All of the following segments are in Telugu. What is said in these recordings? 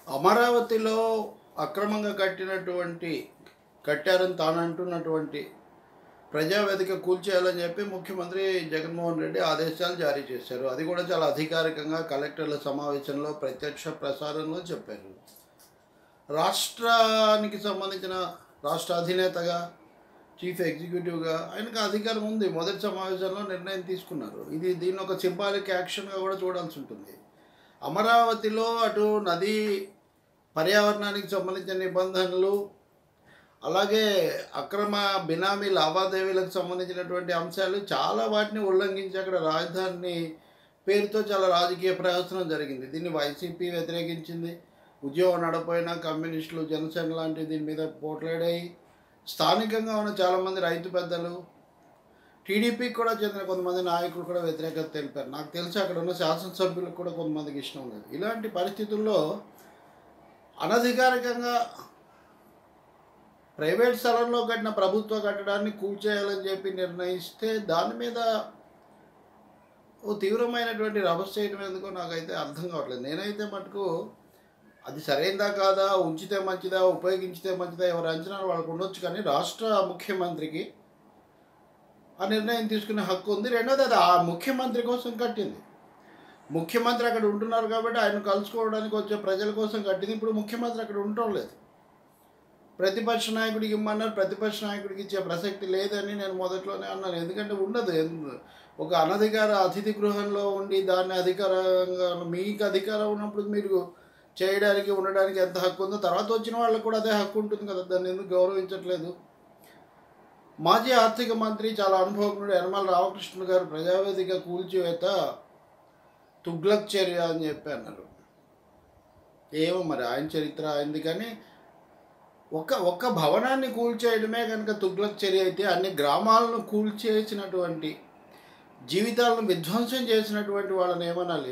అమరావతిలో అక్రమంగా కట్టినటువంటి కట్టారని తాను అంటున్నటువంటి ప్రజావేదిక కూల్చేయాలని చెప్పి ముఖ్యమంత్రి జగన్మోహన్ రెడ్డి ఆదేశాలు జారీ చేశారు అది కూడా చాలా అధికారికంగా కలెక్టర్ల సమావేశంలో ప్రత్యక్ష ప్రసారంలో చెప్పారు రాష్ట్రానికి సంబంధించిన రాష్ట్ర అధినేతగా చీఫ్ ఎగ్జిక్యూటివ్గా ఆయనకు అధికారం ఉంది మొదటి సమావేశంలో నిర్ణయం తీసుకున్నారు ఇది దీన్ని ఒక సింబాలిక్ యాక్షన్గా కూడా చూడాల్సి ఉంటుంది అమరావతిలో అటు నదీ పర్యావరణానికి సంబంధించిన నిబంధనలు అలాగే అక్రమ బినామీ లావాదేవీలకు సంబంధించినటువంటి అంశాలు చాలా వాటిని ఉల్లంఘించి అక్కడ రాజధాని పేరుతో చాలా రాజకీయ ప్రయోజనం జరిగింది దీన్ని వైసీపీ వ్యతిరేకించింది ఉద్యోగం నడపోయిన కమ్యూనిస్టులు జనసేన లాంటి దీని మీద పోట్లాడాయి స్థానికంగా ఉన్న చాలామంది రైతు పెద్దలు టీడీపీకి కూడా చెందిన కొంతమంది నాయకులు కూడా వ్యతిరేకత తెలిపారు నాకు తెలిసి అక్కడ ఉన్న శాసనసభ్యులకు కూడా కొంతమందికి ఇష్టం లేదు ఇలాంటి పరిస్థితుల్లో అనధికారికంగా ప్రైవేట్ స్థలంలో కట్టిన ప్రభుత్వ కట్టడాన్ని కూల్చేయాలని చెప్పి నిర్ణయిస్తే దాని మీద ఓ తీవ్రమైనటువంటి రభస చేయడం ఎందుకో నాకైతే అర్థం కావట్లేదు నేనైతే మటుకు అది సరైందా కాదా ఉంచితే మంచిదా ఉపయోగించితే మంచిదా ఎవరి అంచనాలు వాళ్ళకు ఉండొచ్చు కానీ రాష్ట్ర ముఖ్యమంత్రికి ఆ నిర్ణయం తీసుకునే హక్కు ఉంది రెండోది అది ఆ ముఖ్యమంత్రి కోసం కట్టింది ముఖ్యమంత్రి అక్కడ ఉంటున్నారు కాబట్టి ఆయన కలుసుకోవడానికి వచ్చే ప్రజల కోసం కట్టింది ఇప్పుడు ముఖ్యమంత్రి అక్కడ ఉండటం లేదు ప్రతిపక్ష నాయకుడికి ఇమ్మన్నారు ప్రతిపక్ష నాయకుడికి ఇచ్చే ప్రసక్తి లేదని నేను మొదట్లోనే అన్నాను ఎందుకంటే ఉండదు ఎందు- ఒక అనధికార అతిథి గృహంలో ఉండి దాన్ని అధికారంగా మీకు అధికారం ఉన్నప్పుడు మీరు చేయడానికి ఉండడానికి ఎంత హక్కు ఉందో తర్వాత వచ్చిన వాళ్ళకి కూడా అదే హక్కు ఉంటుంది కదా దాన్ని ఎందుకు గౌరవించట్లేదు మాజీ ఆర్థిక మంత్రి చాలా అనుభవజ్ఞుడు యనమల రామకృష్ణ గారు ప్రజావేదిక కూల్చివేత తుగ్లక్ చర్య అని చెప్పి అన్నారు ఏమో మరి ఆయన చరిత్ర అయింది కానీ ఒక ఒక్క భవనాన్ని కూల్చేయడమే కనుక తుగ్లక్ చర్య అయితే అన్ని గ్రామాలను కూల్చేసినటువంటి జీవితాలను విధ్వంసం చేసినటువంటి వాళ్ళని ఏమనాలి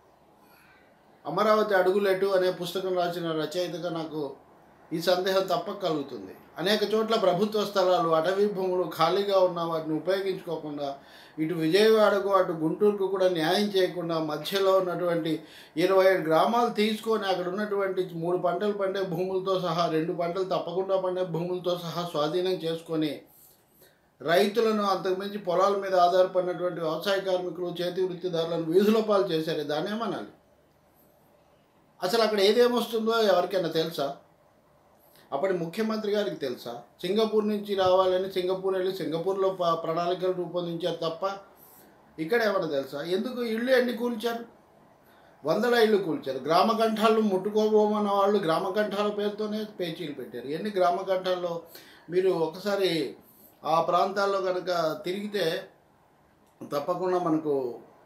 అమరావతి అడుగులెటు అనే పుస్తకం రాసిన రచయితగా నాకు ఈ సందేహం తప్పక కలుగుతుంది అనేక చోట్ల ప్రభుత్వ స్థలాలు అటవీ భూములు ఖాళీగా ఉన్న వాటిని ఉపయోగించుకోకుండా ఇటు విజయవాడకు అటు గుంటూరుకు కూడా న్యాయం చేయకుండా మధ్యలో ఉన్నటువంటి ఇరవై ఏడు గ్రామాలు తీసుకొని అక్కడ ఉన్నటువంటి మూడు పంటలు పండే భూములతో సహా రెండు పంటలు తప్పకుండా పండే భూములతో సహా స్వాధీనం చేసుకొని రైతులను అంతకుమించి పొలాల మీద ఆధారపడినటువంటి వ్యవసాయ కార్మికులు చేతి వృత్తిదారులను వీధుల పాలు చేశారు దాన్ని ఏమనాలి అసలు అక్కడ ఏదేమొస్తుందో ఎవరికైనా తెలుసా అప్పటి ముఖ్యమంత్రి గారికి తెలుసా సింగపూర్ నుంచి రావాలని సింగపూర్ వెళ్ళి సింగపూర్లో ప- ప్రణాళికలు రూపొందించారు తప్ప ఇక్కడ ఏమైనా తెలుసా ఎందుకు ఇళ్ళు ఎన్ని కూల్చారు వందల ఇళ్ళు కూల్చారు గ్రామ కంఠాలు ముట్టుకోబోమన్న వాళ్ళు గ్రామ కంఠాల పేరుతోనే పేచీలు పెట్టారు ఎన్ని గ్రామ కంఠాల్లో మీరు ఒకసారి ఆ ప్రాంతాల్లో కనుక తిరిగితే తప్పకుండా మనకు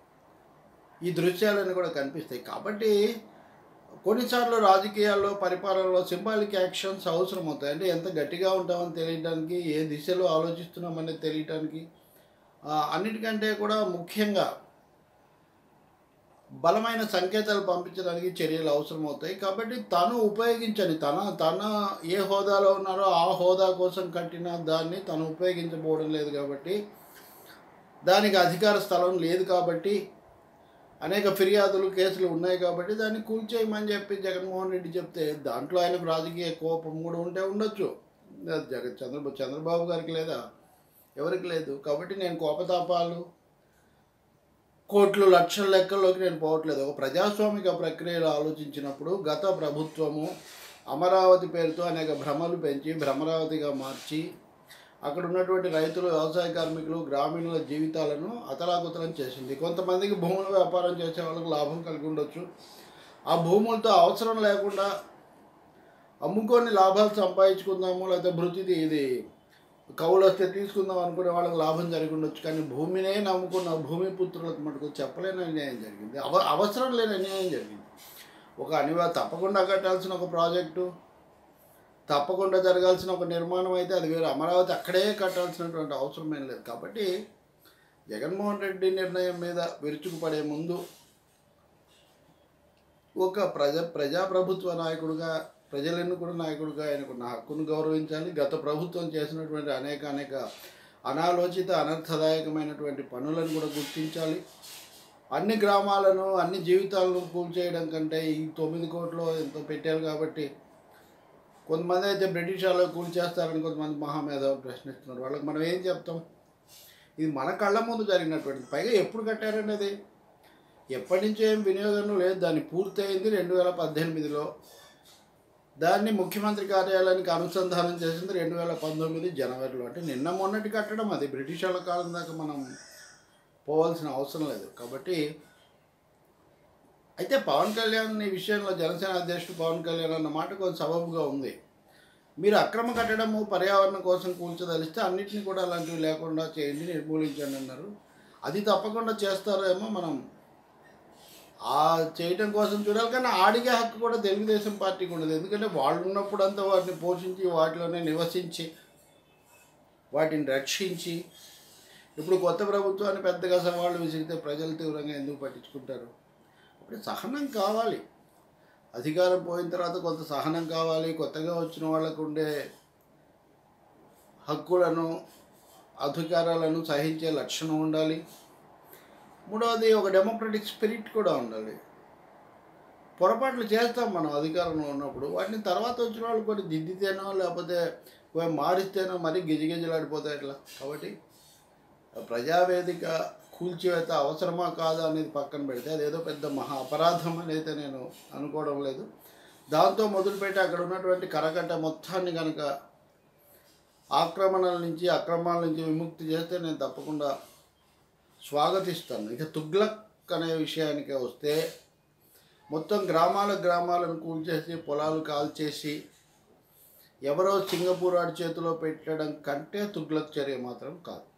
ఈ దృశ్యాలన్నీ కూడా కనిపిస్తాయి కాబట్టి కొన్నిసార్లు రాజకీయాల్లో పరిపాలనలో సింబాలిక్ యాక్షన్స్ అవసరం అవుతాయి అంటే ఎంత గట్టిగా ఉంటామని తెలియడానికి ఏ దిశలో ఆలోచిస్తున్నామనేది తెలియటానికి ఆ, అన్నిటికంటే కూడా ముఖ్యంగా బలమైన సంకేతాలు పంపించడానికి చర్యలు అవసరం అవుతాయి కాబట్టి తను ఉపయోగించని తన తన ఏ హోదాలో ఉన్నారో ఆ హోదా కోసం కట్టిన దాన్ని తను ఉపయోగించబోవడం లేదు కాబట్టి దానికి అధికార స్థలం లేదు కాబట్టి అనేక ఫిర్యాదులు కేసులు ఉన్నాయి కాబట్టి దాన్ని కూల్చేయమని చెప్పి జగన్మోహన్ రెడ్డి చెప్తే దాంట్లో ఆయనకు రాజకీయ కోపం కూడా ఉంటే ఉండొచ్చు జగ చంద్రబాబు చంద్రబాబు గారికి లేదా ఎవరికి లేదు కాబట్టి నేను కోపతాపాలు కోట్లు లక్షల లెక్కల్లోకి నేను పోవట్లేదు ఒక ప్రజాస్వామిక ప్రక్రియలో ఆలోచించినప్పుడు గత ప్రభుత్వము అమరావతి పేరుతో అనేక భ్రమలు పెంచి భ్రమరావతిగా మార్చి అక్కడ ఉన్నటువంటి రైతులు వ్యవసాయ కార్మికులు గ్రామీణుల జీవితాలను అతలాకుతలం చేసింది కొంతమందికి భూముల వ్యాపారం చేసే వాళ్ళకి లాభం కలిగి ఉండొచ్చు ఆ భూములతో అవసరం లేకుండా అమ్ముకొని లాభాలు సంపాదించుకుందాము లేకపోతే భృతిది ఇది కవులు వస్తే తీసుకుందాం అనుకునే వాళ్ళకి లాభం జరిగి ఉండొచ్చు కానీ భూమినే నమ్ముకున్న భూమి పుత్రులకు మటుకు చెప్పలేని అన్యాయం జరిగింది అవ అవసరం లేని అన్యాయం జరిగింది ఒక అనివా తప్పకుండా కట్టాల్సిన ఒక ప్రాజెక్టు తప్పకుండా జరగాల్సిన ఒక నిర్మాణం అయితే అది వేరే అమరావతి అక్కడే కట్టాల్సినటువంటి అవసరం ఏం లేదు కాబట్టి జగన్మోహన్ రెడ్డి నిర్ణయం మీద విరుచుకుపడే ముందు ఒక ప్రజ ప్రజాప్రభుత్వ నాయకుడిగా ప్రజలు ఎన్నుకున్న నాయకుడిగా ఆయనకున్న హక్కును గౌరవించాలి గత ప్రభుత్వం చేసినటువంటి అనేక అనేక అనాలోచిత అనర్థదాయకమైనటువంటి పనులను కూడా గుర్తించాలి అన్ని గ్రామాలను అన్ని జీవితాలను కూల్చేయడం కంటే ఈ తొమ్మిది కోట్లు ఎంతో పెట్టారు కాబట్టి కొంతమంది అయితే బ్రిటిష్ వాళ్ళు కూల్చేస్తారని కొంతమంది మహామేధావులు ప్రశ్నిస్తున్నారు వాళ్ళకి మనం ఏం చెప్తాం ఇది మన కళ్ళ ముందు జరిగినటువంటిది పైగా ఎప్పుడు కట్టారండి అది ఎప్పటి నుంచో ఏం వినియోగం లేదు దాన్ని పూర్తయింది రెండు వేల పద్దెనిమిదిలో దాన్ని ముఖ్యమంత్రి కార్యాలయానికి అనుసంధానం చేసింది రెండు వేల పంతొమ్మిది జనవరిలో అంటే నిన్న మొన్నటి కట్టడం అది బ్రిటిష్ వాళ్ళ కాలం దాకా మనం పోవాల్సిన అవసరం లేదు కాబట్టి అయితే పవన్ కళ్యాణ్ ఈ విషయంలో జనసేన అధ్యక్షుడు పవన్ కళ్యాణ్ అన్న మాట కొంచెం సబబుగా ఉంది మీరు అక్రమ కట్టడము పర్యావరణం కోసం కూల్చదలిస్తే అన్నింటినీ కూడా అలాంటివి లేకుండా చేయండి నిర్మూలించండి అన్నారు అది తప్పకుండా చేస్తారేమో మనం ఆ చేయటం కోసం చూడాలి కానీ ఆడిగే హక్కు కూడా తెలుగుదేశం పార్టీకి ఉండదు ఎందుకంటే వాళ్ళు ఉన్నప్పుడంతా వాటిని పోషించి వాటిలోనే నివసించి వాటిని రక్షించి ఇప్పుడు కొత్త ప్రభుత్వాన్ని పెద్దగా సవాళ్ళు విసిగితే ప్రజలు తీవ్రంగా ఎందుకు పట్టించుకుంటారు ఇప్పుడు సహనం కావాలి అధికారం పోయిన తర్వాత కొంత సహనం కావాలి కొత్తగా వచ్చిన వాళ్ళకు ఉండే హక్కులను అధికారాలను సహించే లక్షణం ఉండాలి మూడవది ఒక డెమోక్రటిక్ స్పిరిట్ కూడా ఉండాలి పొరపాట్లు చేస్తాం మనం అధికారంలో ఉన్నప్పుడు వాటిని తర్వాత వచ్చిన వాళ్ళు కొన్ని దిద్దితేనో లేకపోతే కొన్ని మారిస్తేనో మరీ గిజగిజలాడిపోతాయి ఇట్లా కాబట్టి ప్రజావేదిక కూల్చివేత అవసరమా కాదా అనేది పక్కన పెడితే అదేదో పెద్ద మహా అపరాధం అని అయితే నేను అనుకోవడం లేదు దాంతో మొదలుపెట్టి అక్కడ ఉన్నటువంటి కరకట్ట మొత్తాన్ని కనుక ఆక్రమణల నుంచి అక్రమాల నుంచి విముక్తి చేస్తే నేను తప్పకుండా స్వాగతిస్తాను ఇక తుగ్లక్ అనే విషయానికి వస్తే మొత్తం గ్రామాల గ్రామాలను కూల్చేసి పొలాలు కాల్చేసి ఎవరో సింగపూర్ ఆడి చేతిలో పెట్టడం కంటే తుగ్లక్ చర్య మాత్రం కాదు